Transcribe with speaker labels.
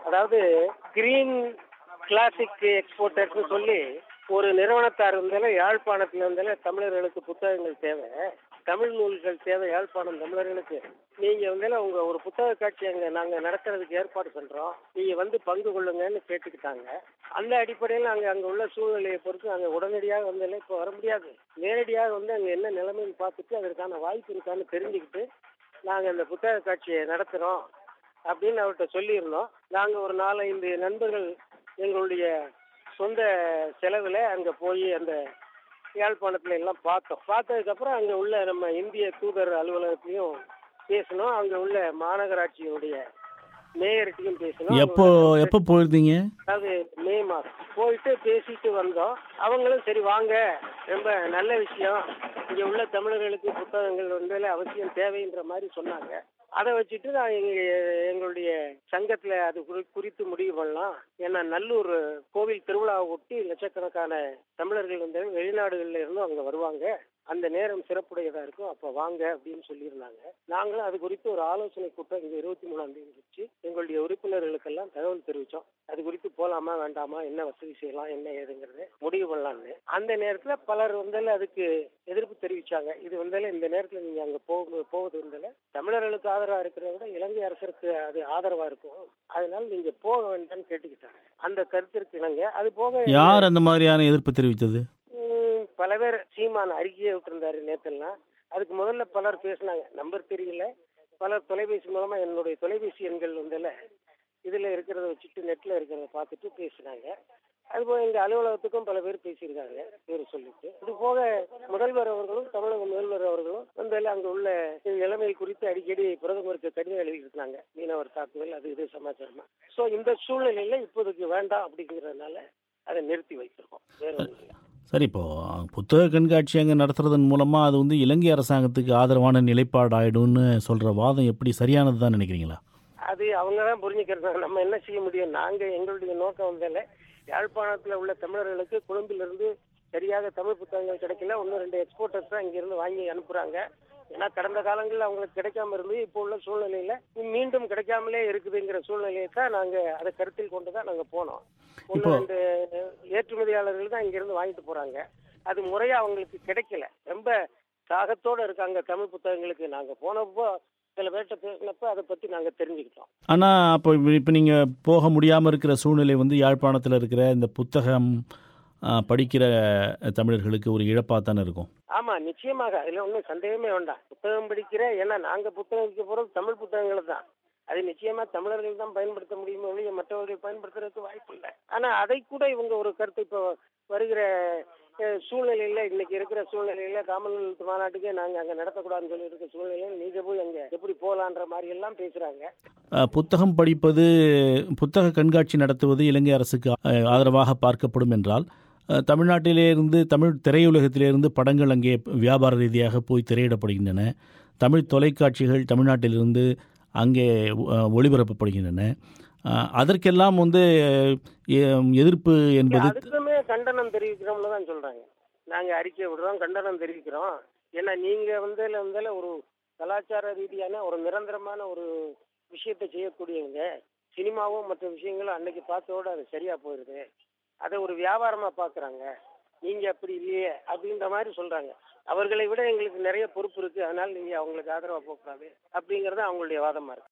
Speaker 1: அதாவது green classic எக்ஸ்போர்ட்டர்ஸ்னு சொல்லி ஒரு நிறுவனத்தார் இருந்தாலும் யாழ்ப்பாணத்துல இருந்தாலும் தமிழர்களுக்கு புத்தகங்கள் தேவை தமிழ் நூல்கள் தேவை யாழ்ப்பாணம் தமிழர்களுக்கு நீங்க வந்து உங்க ஒரு புத்தக காட்சி அங்க நாங்க நடத்துறதுக்கு ஏற்பாடு பண்றோம் நீங்க வந்து பங்கு கொள்ளுங்கன்னு கேட்டுக்கிட்டாங்க அந்த அடிப்படையில் நாங்க அங்க உள்ள சூழ்நிலையை பொறுத்து அங்க உடனடியாக வந்து இப்போ வர முடியாது நேரடியாக வந்து அங்க என்ன நிலைமைன்னு பார்த்துட்டு அதற்கான வாய்ப்பு இருக்கான்னு தெரிஞ்சுக்கிட்டு நாங்க அந்த புத்தக காட்சியை நடத்துறோம் அப்படின்னு அவர்கிட்ட சொல்லியிருந்தோம் நாங்க ஒரு நாலஞ்சு நண்பர்கள் எங்களுடைய சொந்த செலவில் அங்கே போய் அந்த யாழ்ப்பாணத்துல எல்லாம் பார்த்தோம் பார்த்ததுக்கப்புறம் அங்கே உள்ள நம்ம இந்திய தூதர் அலுவலகத்தையும் பேசணும் அங்கே உள்ள மாநகராட்சியினுடைய மேயர்கிட்டையும் பேசணும்
Speaker 2: எப்போ எப்போ போயிருந்தீங்க
Speaker 1: அதாவது மே மாதம் போயிட்டு பேசிட்டு வந்தோம் அவங்களும் சரி வாங்க ரொம்ப நல்ல விஷயம் இங்க உள்ள தமிழர்களுக்கு புத்தகங்கள் வந்து அவசியம் தேவைன்ற மாதிரி சொன்னாங்க அதை வச்சுட்டு நான் எங்க எங்களுடைய சங்கத்துல அது குறி- குறித்து முடிவு பண்ணலாம் ஏன்னா நல்லூர் கோவில் திருவிழாவை ஒட்டி லட்சக்கணக்கான தமிழர்கள் வந்து வெளிநாடுகள்ல இருந்தும் அங்க வருவாங்க அந்த நேரம் சிறப்புடையதா இருக்கும் அப்ப வாங்க அப்படின்னு சொல்லியிருந்தாங்க நாங்களும் அது குறித்து ஒரு ஆலோசனை கூட்டம் இங்க இருபத்தி மூணாம் தேதி வச்சு எங்களுடைய உறுப்பினர்களுக்கெல்லாம் தகவல் தெரிவிச்சோம் அது குறித்து போலாமா வேண்டாமா என்ன வசதி செய்யலாம் என்ன ஏதுங்கிறது முடிவு பண்ணலாம்னு அந்த நேரத்துல பலர் வந்து அதுக்கு எதிர்ப்பு தெரிவிச்சாங்க இது வந்து இந்த நேரத்துல நீங்க அங்க போக போவது வந்து தமிழர்களுக்கு ஆதரவா இருக்கிறத விட இலங்கை அரசருக்கு அது ஆதரவா இருக்கும் அதனால நீங்க போக வேண்டாம்னு கேட்டுக்கிட்டாங்க அந்த கருத்திற்கு இணங்க அது போக
Speaker 2: யார் அந்த மாதிரியான எதிர்ப்பு தெரிவித்தது
Speaker 1: ம், பல பேர் சீமான் அறிக்கையை விட்டுருந்தாரு நேத்தெல்லாம் அதுக்கு முதல்ல பலர் பேசினாங்க நம்பர் தெரியல பலர் தொலைபேசி மூலமா என்னுடைய தொலைபேசி எண்கள் வந்துல இதுல இருக்கிறத வச்சுட்டு நெட்ல இருக்கிறத பார்த்துட்டு பேசினாங்க அதுபோக எங்க அலுவலகத்துக்கும் பல பேர் பேசியிருக்காங்க பேர் சொல்லிட்டு இது போக முதல்வர் அவர்களும் தமிழக முதல்வர் அவர்களும் வந்து அங்க உள்ள நிலைமை குறித்து அடிக்கடி பிரதமருக்கு கடிதம் எழுதியிருக்காங்க மீனவர் தாக்குதல் அது இது சமாச்சாரமா சோ இந்த சூழ்நிலையில இப்போதைக்கு வேண்டாம் அப்படிங்கறதுனால அதை நிறுத்தி வைத்திருக்கோம் வேற ஒண்ணும் இல்ல.
Speaker 2: சரி இப்போ புத்தக கண்காட்சி அங்கே நடத்துறதன் மூலமாக அது வந்து இலங்கை அரசாங்கத்துக்கு ஆதரவான நிலைப்பாடு ஆயிடும்னு சொல்கிற வாதம் எப்படி சரியானது தான் நினைக்கிறீங்களா
Speaker 1: அது அவங்க தான் புரிஞ்சுக்கிறது நம்ம என்ன செய்ய முடியும் நாங்க எங்களுடைய நோக்கம் வந்தால யாழ்ப்பாணத்துல உள்ள தமிழர்களுக்கு கொழும்பிலிருந்து சரியாக தமிழ் புத்தகங்கள் கிடைக்கல ஒன்று ரெண்டு எக்ஸ்போர்ட்டர்ஸ் தான் இங்கிருந்து வாங்கி அனுப்புறாங்க ஏன்னா கடந்த காலங்களில் அவங்களுக்கு கிடைக்காம இருந்து இப்போ உள்ள சூழ்நிலையில மீண்டும் கிடைக்காமலே இருக்குதுங்கிற சூழ்நிலையை தான் நாங்க அதை கருத்தில் கொண்டு தான் நாங்க போனோம் ஒன்று
Speaker 2: இப்போ-
Speaker 1: ரெண்டு ஏற்றுமதியாளர்கள் தான் இங்கிருந்து வாங்கிட்டு போறாங்க அது முறையா அவங்களுக்கு கிடைக்கல ரொம்ப தாகத்தோட இருக்காங்க தமிழ் புத்தகங்களுக்கு நாங்க போனப்போ சில பேர்கிட்ட பேசினப்ப அதை பத்தி நாங்க தெரிஞ்சுக்கிட்டோம்
Speaker 2: ஆனால் அப்போ இப்போ நீங்கள் போக முடியாமல் இருக்கிற சூழ்நிலை வந்து யாழ்ப்பாணத்தில் இருக்கிற இந்த புத்தகம் ஆ, படிக்கிற தமிழர்களுக்கு ஒரு இழப்பாக தானே இருக்கும்
Speaker 1: ஆமா நிச்சயமாக அதுல ஒன்றும் சந்தேகமே வேண்டாம் புத்தகம் படிக்கிற ஏன்னா நாங்க புத்தகம் விற்க போறது தமிழ் புத்தகங்கள் தான் அது நிச்சயமா தமிழர்கள் தான் பயன்படுத்த முடியுமே ஒழிய மற்றவர்கள் பயன்படுத்துறதுக்கு வாய்ப்பு இல்லை ஆனா அதை கூட இவங்க ஒரு கருத்து இப்போ வருகிற அஹ், சூழ்நிலையில இன்னைக்கு இருக்கிற சூழ்நிலையில காமன்வெல்த் மாநாட்டுக்கே நாங்க அங்க நடத்தக்கூடாதுன்னு சொல்லி இருக்க சூழ்நிலையில நீங்க போய் அங்க எப்படி போலான்ற மாதிரி எல்லாம் பேசுறாங்க
Speaker 2: ஆ, புத்தகம் படிப்பது புத்தக கண்காட்சி நடத்துவது இலங்கை அரசுக்கு ஆ, ஆதரவாக பார்க்கப்படும் என்றால் ஆ, தமிழ்நாட்டிலே இருந்து தமிழ் திரையுலகத்திலிருந்து படங்கள் அங்கே வியாபார ரீதியாக போய் திரையிடப்படுகின்றன தமிழ் தொலைக்காட்சிகள் தமிழ்நாட்டிலிருந்து அங்கே ஆ, ஒளிபரப்பப்படுகின்றன ஆ, அதற்கெல்லாம் வந்து எ, எதிர்ப்பு என்பது
Speaker 1: அதுக்குமே கண்டனம் தெரிவிக்கிறோம்னு தான் சொல்றாங்க நாங்க அறிக்கை விடுறோம் கண்டனம் தெரிவிக்கிறோம் ஏன்னா நீங்க வந்து வந்து ஒரு கலாச்சார ரீதியான ஒரு நிரந்தரமான ஒரு விஷயத்தை செய்யக்கூடியவங்க சினிமாவும் மற்ற விஷயங்களும் அன்னைக்கு பார்த்ததோட அது சரியா போயிருது அதை ஒரு வியாபாரமா பாக்குறாங்க நீங்க அப்படி இல்லையே அப்படின்ற மாதிரி சொல்றாங்க அவர்களை விட எங்களுக்கு நிறைய பொறுப்பு இருக்கு அதனால நீங்க அவங்களுக்கு ஆதரவா போகக்கூடாது அப்படிங்கறது அவங்களுடைய வாதமா இருக்கு